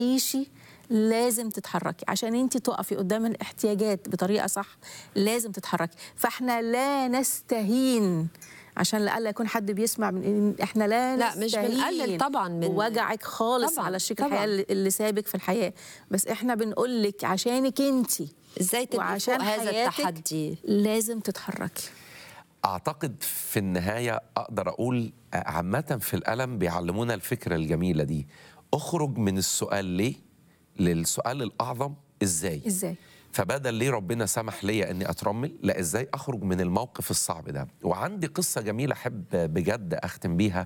تعيشي لازم تتحركي عشان انت تقفي قدام الاحتياجات بطريقه صح لازم تتحركي فاحنا لا نستهين عشان لألا يكون حد بيسمع من إن احنا لا لا، مش نستهين بنقلل طبعاً من- وجعك خالص طبعاً، على شريك طبعاً. الحياه اللي اللي سابك في الحياه بس احنا بنقول لك عشانك انت ازاي تبقي وعشان فوق هذا حياتك التحدي لازم تتحركي اعتقد في النهايه اقدر اقول عامه في الالم بيعلمونا الفكره الجميله دي اخرج من السؤال ليه للسؤال الاعظم ازاي ازاي فبدل ليه ربنا سمح ليا اني اترمل لا ازاي اخرج من الموقف الصعب ده وعندي قصه جميله احب بجد اختم بيها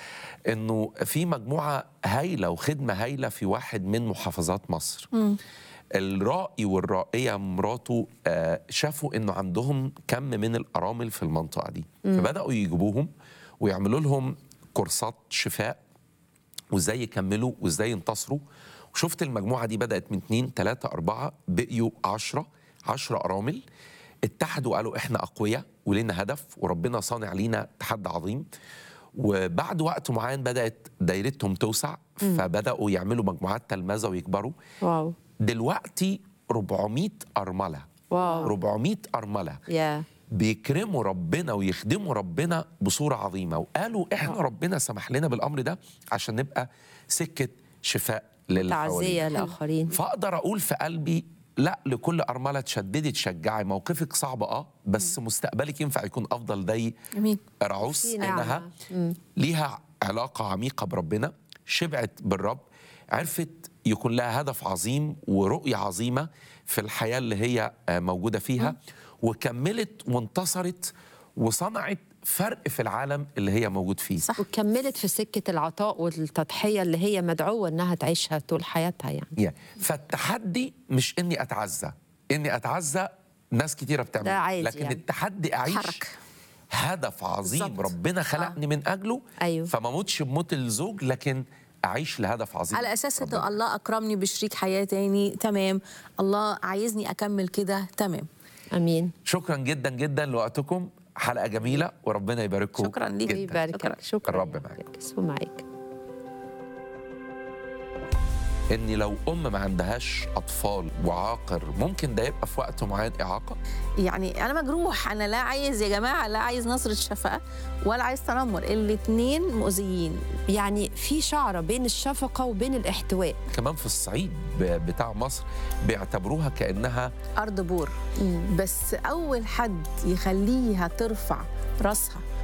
انه في مجموعه هايله وخدمه هايله في واحد من محافظات مصر الرائي والرائيه مراته آه، شافوا انه عندهم كم من الارامل في المنطقه دي فبداوا يجيبوهم ويعملوا لهم كورسات شفاء وازاي يكملوا وازاي ينتصروا وشفت المجموعه دي بدات من اتنين تلاته اربعه بقيوا عشرة عشرة ارامل اتحدوا قالوا احنا اقوياء ولينا هدف وربنا صانع لينا تحدي عظيم وبعد وقت معين بدات دايرتهم توسع فبداوا يعملوا مجموعات تلمذه ويكبروا واو دلوقتي 400 ارمله واو 400 ارمله يا بيكرموا ربنا ويخدموا ربنا بصورة عظيمة وقالوا احنا ربنا سمح لنا بالأمر ده عشان نبقى سكة شفاء للي تعزيه حوالينا. لاخرين فأقدر أقول في قلبي لا لكل أرملة تشددي تشجعي موقفك صعب اه بس مستقبلك ينفع يكون أفضل زي امين رعوس في نعمة. إنها ليها علاقة عميقة بربنا شبعت بالرب عرفت يكون لها هدف عظيم ورؤية عظيمة في الحياة اللي هي آه، موجودة فيها وكملت وانتصرت وصنعت فرق في العالم اللي هي موجود فيه صح. وكملت في سكه العطاء والتضحيه اللي هي مدعوه انها تعيشها طول حياتها يعني يعني فالتحدي مش اني اتعزى اني اتعزى ناس كتيره بتعمل ده عادي لكن يعني. التحدي اعيش حرك. هدف عظيم بالظبط. ربنا خلقني من اجله أيوه. فما موتش بموت الزوج لكن اعيش لهدف عظيم على اساس ربنا. انه الله اكرمني بشريك حياه تاني تمام الله عايزني اكمل كده تمام امين شكرا جدا جدا لوقتكم حلقه جميله وربنا يبارككم شكراً ليك. جداً. يباركك شكرا الرب يا معاك. رب. يسوع معاك ان لو ام ما عندهاش اطفال وعاقر ممكن ده يبقى في وقت معين اعاقه يعني انا مجروح انا لا عايز يا جماعه لا عايز نصره شفقه ولا عايز تنمر الاثنين مؤذيين يعني في شعره بين الشفقه وبين الاحتواء كمان في الصعيد ب- بتاع مصر بيعتبروها كانها ارض بور بس اول حد يخليها ترفع راسها